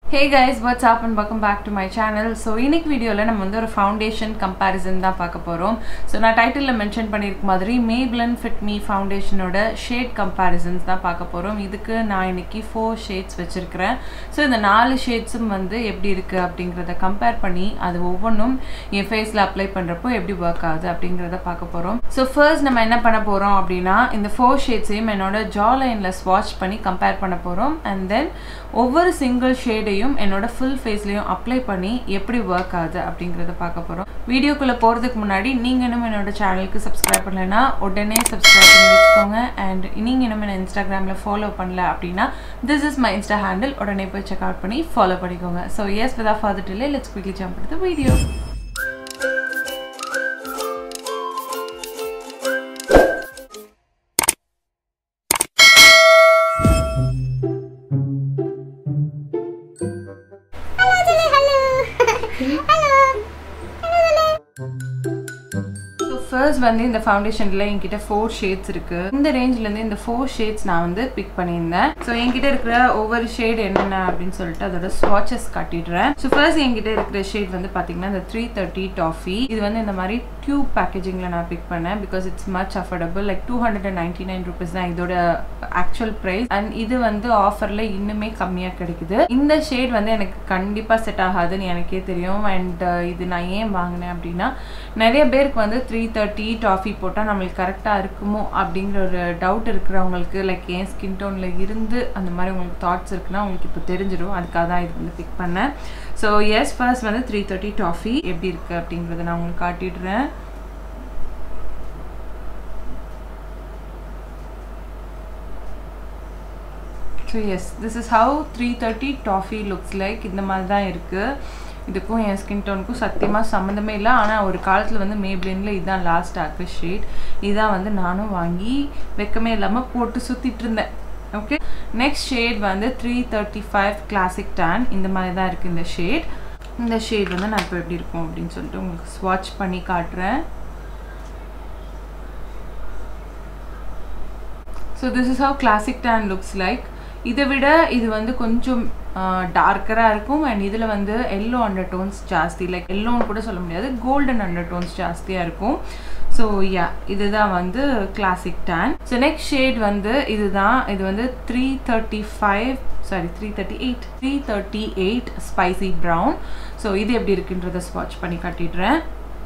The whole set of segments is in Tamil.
Hey guys what's up and welcome back to my channel so இன்னைக்கு வீடியோவில் நம்ம வந்து ஒரு ஃபவுண்டேஷன் கம்பேரிசன் தான் பார்க்க போகிறோம் ஸோ நான் டைட்டிலில் மென்ஷன் பண்ணியிருக்க மாதிரி மேப்ளன் ஃபிட் மீ ஃபவுண்டேஷனோட ஷேட் கம்பேரிசன்ஸ் தான் பார்க்க போகிறோம் இதுக்கு நான் இன்னைக்கு ஃபோர் ஷேட்ஸ் வச்சுருக்கிறேன் ஸோ இந்த நாலு ஷேட்ஸும் வந்து எப்படி இருக்குது அப்படிங்கிறத கம்பேர் பண்ணி அது ஒவ்வொன்றும் என் ஃபேஸில் அப்ளை பண்ணுறப்போ எப்படி ஒர்க் ஆகுது அப்படிங்கிறத பார்க்க போகிறோம் ஸோ ஃபர்ஸ்ட் நம்ம என்ன பண்ண போகிறோம் அப்படின்னா இந்த ஃபோர் ஷேட்ஸையும் என்னோட ஜா லைனில் ஸ்வாட்ச் பண்ணி கம்பேர் பண்ண போகிறோம் அண்ட் தென் ஒவ்வொரு சிங்கிள் ஷேடையும் என்னோட ஃபுல் ஃபேஸ்லையும் அப்ளை பண்ணி எப்படி ஒர்க் ஆகுது அப்படிங்கிறத பார்க்க போகிறோம் வீடியோக்குள்ளே போகிறதுக்கு முன்னாடி நீங்கள் இன்னும் என்னோட சேனலுக்கு சப்ஸ்கிரைப் பண்ணலைன்னா உடனே சப்ஸ்கிரைப் பண்ணி வச்சுக்கோங்க அண்ட் நீங்கள் இன்னும் என்ன இன்ஸ்டாகிராமில் ஃபாலோ பண்ணல அப்படின்னா this is my insta handle உடனே போய் செக் அவுட் பண்ணி ஃபாலோ பண்ணிக்கோங்க so yes without further delay let's quickly jump to video first வந்து இந்த ஃபவுண்டேஷனில் என்கிட்ட ஃபோர் ஷேட்ஸ் இருக்கு இந்த ரேஞ்சிலேருந்து இந்த ஃபோர் ஷேட்ஸ் நான் வந்து பிக் பண்ணியிருந்தேன் ஸோ என்கிட்ட இருக்கிற ஒவ்வொரு ஷேட் என்னென்ன அப்படின்னு சொல்லிட்டு அதோட ஸ்வாட்சஸ் காட்டிடுறேன் ஸோ ஃபர்ஸ்ட் என்கிட்ட இருக்கிற ஷேட் வந்து பார்த்தீங்கன்னா இந்த த்ரீ தேர்ட்டி டாஃபி இது வந்து இந்த மாதிரி டியூப் பேக்கேஜிங்கில் நான் பிக் பண்ணேன் because it's much affordable like two hundred and ninety nine rupees தான் இதோட ஆக்சுவல் ப்ரைஸ் அண்ட் இது வந்து ஆஃபரில் இன்னுமே கம்மியாக கிடைக்குது இந்த ஷேட் வந்து எனக்கு கண்டிப்பாக செட் ஆகாதுன்னு எனக்கே தெரியும் அண்ட் இது நான் ஏன் வாங்கினேன் அப்படின்னா நிறைய பேருக்கு வந்து த்ரீ தேர்ட்டி டாஃபி போட்டால் நம்மளுக்கு கரெக்டாக இருக்குமோ அப்படிங்கிற ஒரு டவுட் இருக்கிறவங்களுக்கு லைக் ஏன் ஸ்கின் டோனில் இருந்து அந்த மாதிரி உங்களுக்கு தாட்ஸ் இருக்குன்னா உங்களுக்கு இப்போ தெரிஞ்சிடும் அதுக்காக தான் இது வந்து பிக் பண்ணேன் ஸோ எஸ் ஃபர்ஸ்ட் வந்து த்ரீ தேர்ட்டி டாஃபி எப்படி இருக்குது அப்படிங்கிறத நான் உங்களுக்கு காட்டிடுறேன் so yes this is how three thirty toffee looks like இந்த மாதிரி தான் இருக்குது இதுக்கும் என் ஸ்கின் டோனுக்கும் சத்தியமாக சம்மந்தமே இல்லை ஆனால் ஒரு காலத்தில் வந்து மேப்ளினில் இதுதான் லாஸ்ட் ஆக்கு ஷேட் இதான் வந்து நானும் வாங்கி வெக்கமே இல்லாமல் போட்டு சுற்றிட்டு இருந்தேன் ஓகே நெக்ஸ்ட் ஷேட் வந்து three thirty five classic tan இந்த மாதிரி தான் இருக்குது இந்த ஷேட் இந்த ஷேட் வந்து நான் இப்போ எப்படி இருக்கும் அப்படின்னு சொல்லிட்டு உங்களுக்கு ஸ்வாட்ச் பண்ணி காட்டுறேன் so this is how classic tan looks like இதை விட இது வந்து கொஞ்சம் டார்க்கராக இருக்கும் அண்ட் இதில் வந்து எல்லோ அண்டர் டோன்ஸ் ஜாஸ்தி லைக் எல்லோன்னு கூட சொல்ல முடியாது கோல்டன் அண்டர் டோன்ஸ் ஜாஸ்தியாக இருக்கும் ஸோ யா இதுதான் வந்து classic tan so next shade வந்து இதுதான் இது வந்து three thirty five sorry three thirty eight three thirty eight spicy brown so இது எப்படி இருக்குன்றதை ஸ்வாட்ச் பண்ணி காட்டிடுறேன்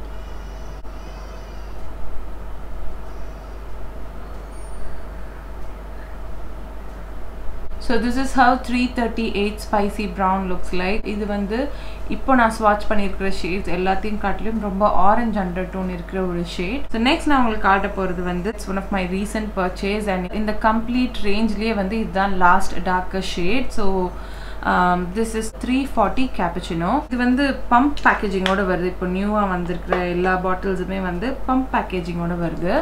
so this is how three thirty eight spicy brown looks like இது வந்து இப்போ நான் ஸ்வாட்ச் பண்ணியிருக்கிற ஷேட்ஸ் எல்லாத்தையும் காட்டிலும் ரொம்ப ஆரஞ்ச் அண்டர் டோன் இருக்கிற ஒரு ஷேட் ஸோ நெக்ஸ்ட் நான் உங்களுக்கு காட்ட போகிறது வந்து it's one of my recent purchase and இந்த கம்ப்ளீட் ரேஞ்ச்லேயே வந்து இதுதான் last darker shade so this is three forty cappuccino இது வந்து பம்ப் பேக்கேஜிங்கோட வருது இப்போ நியூவாக வந்திருக்கிற எல்லா பாட்டில்ஸுமே வந்து பம்ப் பேக்கேஜிங்கோட வருது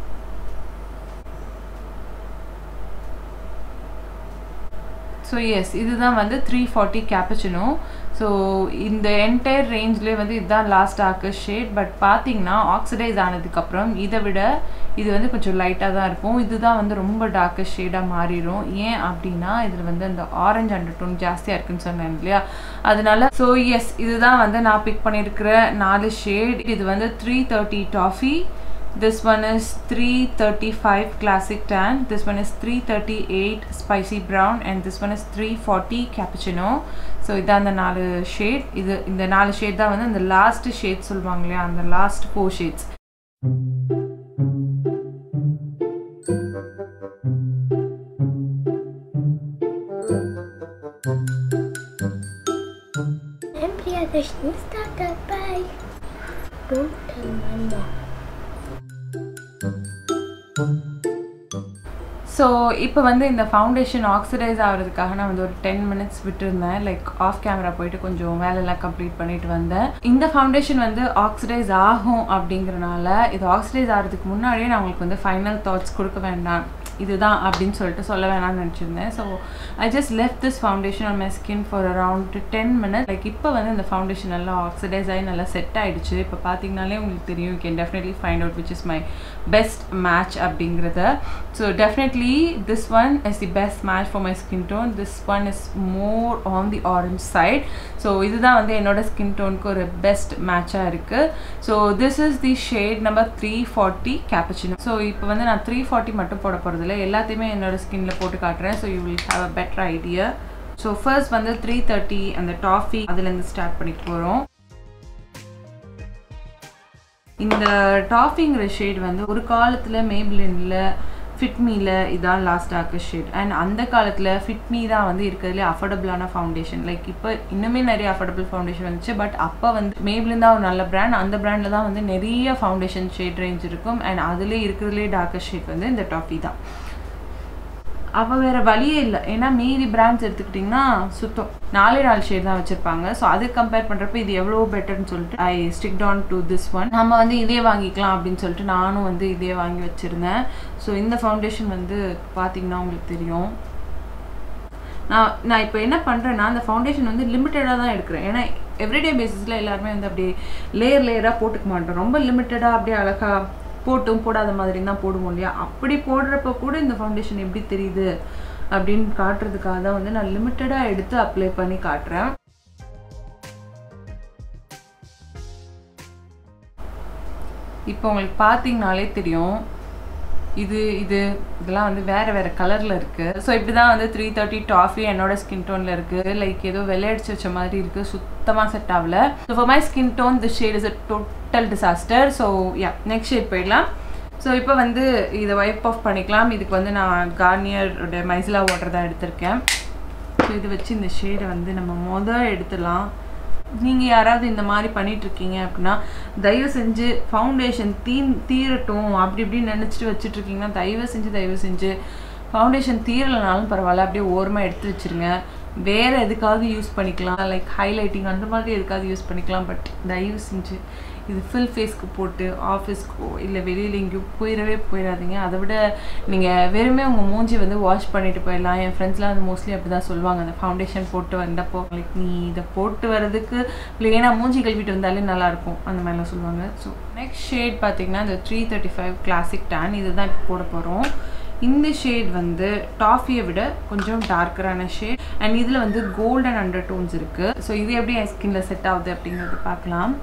ஸோ எஸ் இதுதான் வந்து த்ரீ ஃபார்ட்டி கேப்பச்சினோ ஸோ இந்த என்டையர் ரேஞ்ச்லேயே வந்து இதுதான் லாஸ்ட் டார்க்கர் ஷேட் பட் பார்த்தீங்கன்னா ஆக்சிடைஸ் ஆனதுக்கப்புறம் இதை விட இது வந்து கொஞ்சம் லைட்டாக தான் இருக்கும் இதுதான் வந்து ரொம்ப டார்க்கர் ஷேடாக மாறிடும் ஏன் அப்படின்னா இதில் வந்து அந்த ஆரஞ்ச் அண்டர் டோன் ஜாஸ்தியாக இருக்குன்னு சொன்னேன் இல்லையா அதனால ஸோ எஸ் இதுதான் வந்து நான் பிக் பண்ணியிருக்கிற நாலு ஷேட் இது வந்து three thirty toffee this one is 335 classic tan this one is 338 spicy brown and this one is 340 cappuccino so இதான் அந்த நாலு ஷேட் இது இந்த நாலு ஷேட் தான் வந்து அந்த லாஸ்ட் ஷேட் சொல்லுவாங்க இல்லையா அந்த last four shades I'm Priya Krishna started by Don't tell my mom. So இப்போ வந்து இந்த ஃபவுண்டேஷன் ஆக்சிடைஸ் ஆகிறதுக்காக நான் வந்து ஒரு டென் மினிட்ஸ் விட்டுருந்தேன் லைக் ஆஃப் கேமரா போயிட்டு கொஞ்சம் வேலையெல்லாம் கம்ப்ளீட் பண்ணிட்டு வந்தேன் இந்த ஃபவுண்டேஷன் வந்து ஆக்சிடைஸ் ஆகும் அப்படிங்கிறனால இது ஆக்சிடைஸ் ஆகிறதுக்கு முன்னாடியே நான் உங்களுக்கு வந்து ஃபைனல் தாட்ஸ் கொடுக்க வேண்டாம் இதுதான் அப்படின்னு சொல்லிட்டு சொல்ல வேணாம்னு நினச்சிருந்தேன் so I just left this foundation on my skin for around ten minute like இப்போ வந்து இந்த ஃபவுண்டேஷன் நல்லா ஆக்சிடைஸ் ஆகி நல்லா செட் ஆகிடுச்சு இப்போ பார்த்தீங்கனாலே உங்களுக்கு தெரியும் you can definitely find out which is my best match அப்படிங்கிறத so definitely this one is the best match for my skin tone this one is more on the orange side so இதுதான் வந்து என்னோட ஸ்கின் டோனுக்கு ஒரு பெஸ்ட் மேட்சாக இருக்குது so this is the shade number three forty cappuccino so இப்போ வந்து நான் த்ரீ ஃபார்ட்டி மட்டும் போட போகிறதில்ல எல்லாத்தையுமே என்னோட ஸ்கின்ல போட்டு காட்டுறேன் so you will have a better idea so first வந்து த்ரீ தேர்ட்டி அந்த டாஃபி அதுலேருந்து ஸ்டார்ட் பண்ணிட்டு போகிறோம் இந்த டாஃபிங்கிற ஷேட் வந்து ஒரு காலத்தில் மேபிளினில் ஃபிட்மியில் இதான் லாஸ்ட் ஆக்க ஷேட் அண்ட் அந்த காலத்தில் ஃபிட்மி தான் வந்து இருக்கிறதுலே அஃபோர்டபுளான ஃபவுண்டேஷன் லைக் இப்போ இன்னுமே நிறைய அஃபோர்டபுள் ஃபவுண்டேஷன் வந்துச்சு பட் அப்போ வந்து மேபிளின் தான் ஒரு நல்ல பிராண்ட் அந்த பிராண்டில் தான் வந்து நிறைய ஃபவுண்டேஷன் ஷேட் ரேஞ்ச் இருக்கும் அண்ட் அதுலேயே இருக்கிறதுலே டார்க்கர் ஷேட் வந்து இந்த டாஃபி தான் அவள் வேறு வழியே இல்லை ஏன்னா மீதி பிராண்ட்ஸ் எடுத்துக்கிட்டிங்கன்னா சுத்தம் நாலே நாலு ஷேட் தான் வச்சுருப்பாங்க ஸோ அது கம்பேர் பண்ணுறப்ப இது எவ்வளோ பெட்டர்னு சொல்லிட்டு I stick on to this one நம்ம வந்து இதே வாங்கிக்கலாம் அப்படின்னு சொல்லிட்டு நானும் வந்து இதே வாங்கி வச்சுருந்தேன் ஸோ இந்த ஃபவுண்டேஷன் வந்து பார்த்தீங்கன்னா உங்களுக்கு தெரியும் நான் நான் இப்போ என்ன பண்ணுறேன்னா அந்த ஃபவுண்டேஷன் வந்து லிமிட்டடாக தான் எடுக்கிறேன் ஏன்னா எவ்ரிடே பேசிஸில் எல்லாருமே வந்து அப்படியே லேயர் லேயராக போட்டுக்க மாட்டோம் ரொம்ப லிமிட்டடாக அப்படியே அழகாக போட்டும் போடாத மாதிரி தான் போடுவோம் இல்லையா அப்படி போடுறப்ப கூட இந்த ஃபவுண்டேஷன் எப்படி தெரியுது அப்படின்னு காட்டுறதுக்காக தான் வந்து நான் லிமிட்டடாக எடுத்து அப்ளை பண்ணி காட்டுறேன் இப்போ உங்களுக்கு பார்த்தீங்கனாலே தெரியும் இது இது இதெல்லாம் வந்து வேறு வேறு கலரில் இருக்குது ஸோ இப்படி தான் வந்து த்ரீ தேர்ட்டி டாஃபி என்னோட ஸ்கின் டோனில் இருக்குது லைக் ஏதோ வெள்ளையடிச்சு வச்ச மாதிரி இருக்குது சுத்தமாக செட் ஆகல so for my skin tone the shade is a total disaster so yeah next shade போயிடலாம் ஸோ இப்போ வந்து இதை வைப் ஆஃப் பண்ணிக்கலாம் இதுக்கு வந்து நான் கார்னியரோட மைசிலா வாட்டர் தான் எடுத்திருக்கேன் ஸோ இது வச்சு இந்த ஷேடை வந்து நம்ம மொதல் எடுத்துடலாம் நீங்கள் யாராவது இந்த மாதிரி பண்ணிகிட்ருக்கீங்க அப்படின்னா தயவு செஞ்சு ஃபவுண்டேஷன் தீ தீரட்டும் அப்படி இப்படின்னு நினச்சிட்டு வச்சுட்ருக்கீங்கன்னா தயவு செஞ்சு தயவு செஞ்சு ஃபவுண்டேஷன் தீரலைனாலும் பரவாயில்ல அப்படியே ஓரமாக எடுத்து வச்சுருங்க வேறு எதுக்காவது யூஸ் பண்ணிக்கலாம் லைக் ஹைலைட்டிங் அந்த மாதிரி எதுக்காவது யூஸ் பண்ணிக்கலாம் பட் தயவு செஞ்சு இது ஃபுல் ஃபேஸ்க்கு போட்டு ஆஃபீஸ்க்கோ இல்லை வெளியில் எங்கேயோ போயிடவே போயிடாதீங்க அதை விட நீங்கள் வெறுமே உங்கள் மூஞ்சி வந்து வாஷ் பண்ணிட்டு போயிடலாம் என் ஃப்ரெண்ட்ஸ்லாம் வந்து மோஸ்ட்லி அப்படி தான் சொல்லுவாங்க அந்த ஃபவுண்டேஷன் போட்டு வந்தப்போ லைக் நீ இதை போட்டு வர்றதுக்கு பிளேனாக மூஞ்சி கழுவிட்டு வந்தாலே நல்லாயிருக்கும் அந்த மாதிரிலாம் சொல்லுவாங்க ஸோ நெக்ஸ்ட் ஷேட் பார்த்தீங்கன்னா இந்த three thirty five classic tan இது தான் இப்போ போட போகிறோம் இந்த ஷேட் வந்து டாஃபியை விட கொஞ்சம் டார்க்கரான ஷேட் அண்ட் இதில் வந்து கோல்டன் அண்டர் டோன்ஸ் இருக்குது ஸோ இது எப்படி என் ஸ்கின்ல செட் ஆகுது அப்படிங்கிறது பார்க்கலாம்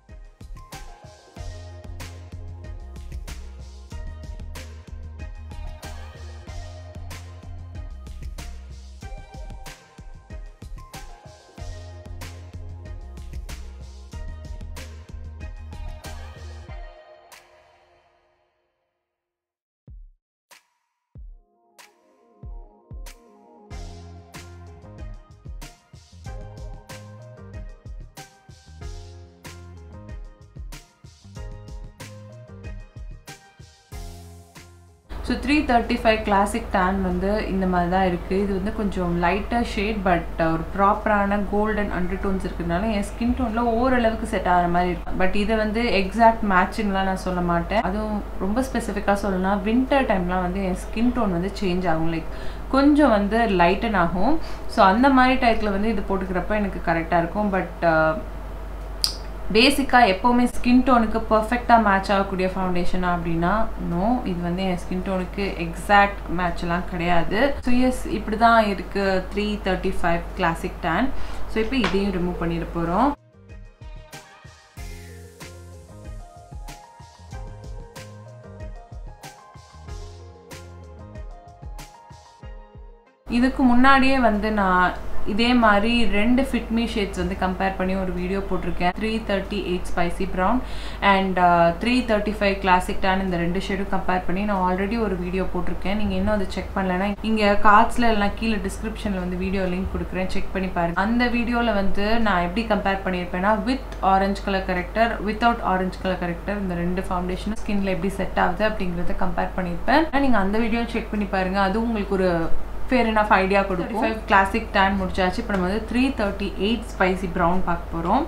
so three thirty five classic tan வந்து இந்த மாதிரி தான் இருக்குது இது வந்து கொஞ்சம் லைட்டாக ஷேட் பட் ஒரு ப்ராப்பரான கோல்டன் அண்டர் டோன்ஸ் இருக்கிறதுனால என் ஸ்கின் டோனில் ஓரளவுக்கு செட் ஆகிற மாதிரி இருக்கும் பட் இதை வந்து எக்ஸாக்ட் மேட்சிங்லாம் நான் சொல்ல மாட்டேன் அதுவும் ரொம்ப ஸ்பெசிஃபிக்காக சொல்லணும்னா வின்டர் டைம்லாம் வந்து என் ஸ்கின் டோன் வந்து சேஞ்ச் ஆகும் லைக் கொஞ்சம் வந்து லைட்டன் ஆகும் ஸோ அந்த மாதிரி டைத்தில் வந்து இது போட்டுக்கிறப்ப எனக்கு கரெக்டாக இருக்கும் பட் பேசிக்காக எப்போவுமே ஸ்கின் டோனுக்கு பர்ஃபெக்டாக மேட்ச் ஆகக்கூடிய ஃபவுண்டேஷனா அப்படின்னா நோ இது வந்து என் ஸ்கின் டோனுக்கு எக்ஸாக்ட் மேட்ச்லாம் கிடையாது ஸோ எஸ் இப்படி தான் இருக்குது three thirty five classic tan so இப்போ இதையும் ரிமூவ் பண்ணிட போகிறோம் இதுக்கு முன்னாடியே வந்து நான் இதே மாதிரி ரெண்டு ஃபிட்மி ஷேட்ஸ் வந்து கம்பேர் பண்ணி ஒரு வீடியோ போட்டிருக்கேன் three thirty eight spicy brown and three thirty five classic tan இந்த ரெண்டு ஷேடும் கம்பேர் பண்ணி நான் ஆல்ரெடி ஒரு வீடியோ போட்டிருக்கேன் நீங்கள் இன்னும் அதை செக் பண்ணலைன்னா இங்கே கார்ட்ஸில் எல்லாம் கீழே டிஸ்கிரிப்ஷனில் வந்து வீடியோ லிங்க் கொடுக்குறேன் செக் பண்ணி பாருங்க அந்த வீடியோவில் வந்து நான் எப்படி கம்பேர் பண்ணியிருப்பேன்னா with orange colour corrector without orange colour corrector இந்த ரெண்டு ஃபவுண்டேஷன் ஸ்கின்ல எப்படி செட் ஆகுது அப்படிங்கிறத கம்பேர் பண்ணியிருப்பேன் நீங்கள் அந்த வீடியோ செக் பண்ணி பாருங்க அதுவும் உங்களுக்கு ஒரு ஃபேர் எனஃப் ஐடியா கொடுக்கும் ஃபைவ் கிளாசிக் டேன் முடிச்சாச்சு இப்போ நம்ம வந்து three thirty eight spicy brown பார்க்க போகிறோம்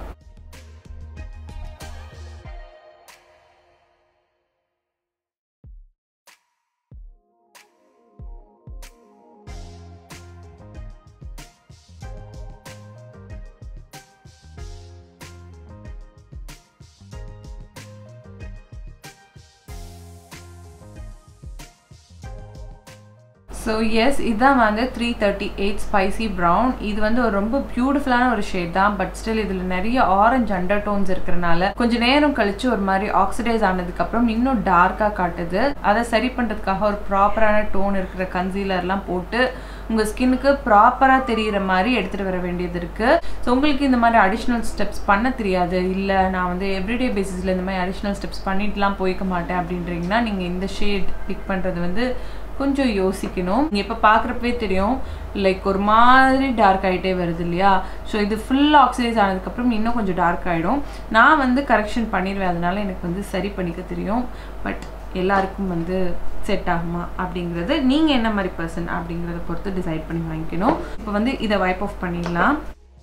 ஸோ எஸ் இதுதான் வந்து three thirty eight spicy brown இது வந்து ஒரு ரொம்ப பியூட்டிஃபுல்லான ஒரு ஷேட் தான் பட் ஸ்டில் இதில் நிறைய ஆரஞ்சு அண்டர் டோன்ஸ் இருக்கிறனால கொஞ்சம் நேரம் கழிச்சு ஒரு மாதிரி ஆக்சிடைஸ் ஆனதுக்கப்புறம் இன்னும் டார்க்காக காட்டுது அதை சரி பண்ணுறதுக்காக ஒரு ப்ராப்பரான டோன் இருக்கிற கன்சீலர்லாம் போட்டு உங்கள் ஸ்கின்னுக்கு ப்ராப்பராக தெரிகிற மாதிரி எடுத்துகிட்டு வர வேண்டியது இருக்குது ஸோ உங்களுக்கு இந்த மாதிரி அடிஷ்னல் ஸ்டெப்ஸ் பண்ண தெரியாது இல்லை நான் வந்து எவ்ரிடே பேசிஸில் இந்த மாதிரி அடிஷ்னல் ஸ்டெப்ஸ் பண்ணிட்டுலாம் போய்க்க மாட்டேன் அப்படின்றீங்கன்னா நீங்கள் இந்த ஷேட் பிக் பண்ணுறது வந்து கொஞ்சம் யோசிக்கணும் நீங்கள் இப்போ பார்க்குறப்பவே தெரியும் லைக் ஒரு மாதிரி டார்க் ஆகிட்டே வருது இல்லையா ஸோ இது ஃபுல் ஆக்சிடைஸ் ஆனதுக்கப்புறம் இன்னும் கொஞ்சம் டார்க் ஆகிடும் நான் வந்து கரெக்ஷன் பண்ணிடுவேன் அதனால எனக்கு வந்து சரி பண்ணிக்க தெரியும் பட் எல்லாருக்கும் வந்து செட் ஆகுமா அப்படிங்கிறது நீங்கள் என்ன மாதிரி பர்சன் அப்படிங்கிறத பொறுத்து டிசைட் பண்ணி வாங்கிக்கணும் இப்போ வந்து இதை வைப் ஆஃப் பண்ணிடலாம்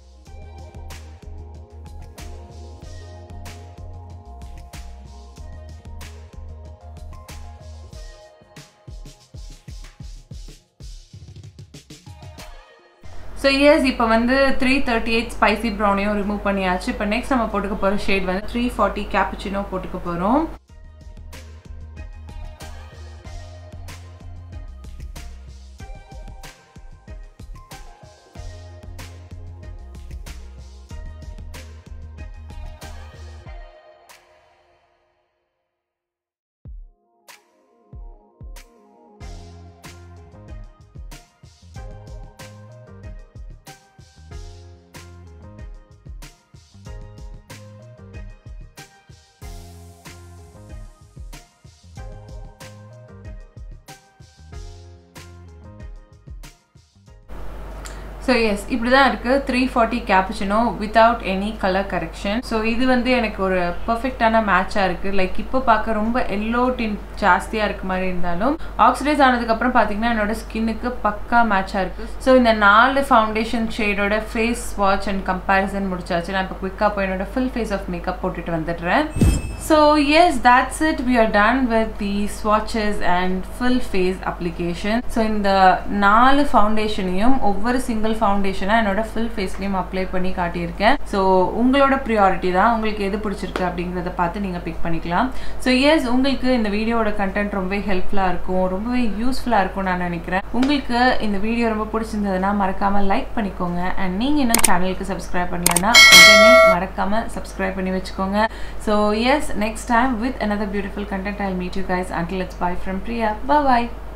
ஸோ இயர்ஸ் இப்போ வந்து த்ரீ தேர்ட்டி எயிட் ஸ்பைசி ப்ரௌனையும் ரிமூவ் பண்ணியாச்சு இப்போ நெக்ஸ்ட் நம்ம போட்டுக்க போகிற ஷேட் வந்து த்ரீ ஃபார்ட்டி கேப்புச்சினோ போட்டுக்க போகிறோம் ஸோ எஸ் இப்படி தான் இருக்குது three forty cappuccino without any colour correction so இது வந்து எனக்கு ஒரு பர்ஃபெக்டான மேட்சாக இருக்குது லைக் இப்போ பார்க்க ரொம்ப எல்லோ டின் ஜாஸ்தியாக இருக்க மாதிரி இருந்தாலும் ஆக்சிடைஸ் ஆனதுக்கப்புறம் பார்த்தீங்கன்னா என்னோட ஸ்கின்னுக்கு பக்கா மேட்சாக இருக்குது ஸோ இந்த நாலு ஃபவுண்டேஷன் ஷேடோட ஃபேஸ் வாட்ச் அண்ட் கம்பேரிசன் முடிச்சாச்சு நான் இப்போ குயிக்காக போய் என்னோட ஃபுல் ஃபேஸ் ஆஃப் மேக்கப் போட்டுட்டு வந்துடுறேன் so yes that's it we are done with the swatches and full face application so இந்த நாலு ஃபவுண்டேஷனையும் ஒவ்வொரு சிங்கிள் ஃபவுண்டேஷனாக என்னோட ஃபுல் ஃபேஸ்லேயும் அப்ளை பண்ணி காட்டியிருக்கேன் ஸோ உங்களோட ப்ரியாரிட்டி தான் உங்களுக்கு எது பிடிச்சிருக்கு அப்படிங்கிறத பார்த்து நீங்கள் பிக் பண்ணிக்கலாம் ஸோ எஸ் உங்களுக்கு இந்த வீடியோட கண்டென்ட் ரொம்பவே ஹெல்ப்ஃபுல்லாக இருக்கும் ரொம்பவே யூஸ்ஃபுல்லாக இருக்கும் நான் நினைக்கிறேன் உங்களுக்கு இந்த வீடியோ ரொம்ப பிடிச்சிருந்ததுன்னா மறக்காமல் லைக் பண்ணிக்கோங்க அண்ட் நீங்கள் இன்னும் சேனலுக்கு சப்ஸ்கிரைப் பண்ணலன்னா உடனே மறக்காமல் சப்ஸ்கிரைப் பண்ணி வச்சுக்கோங்க so yes next time with another beautiful content i'll meet you guys until it's bye from priya bye bye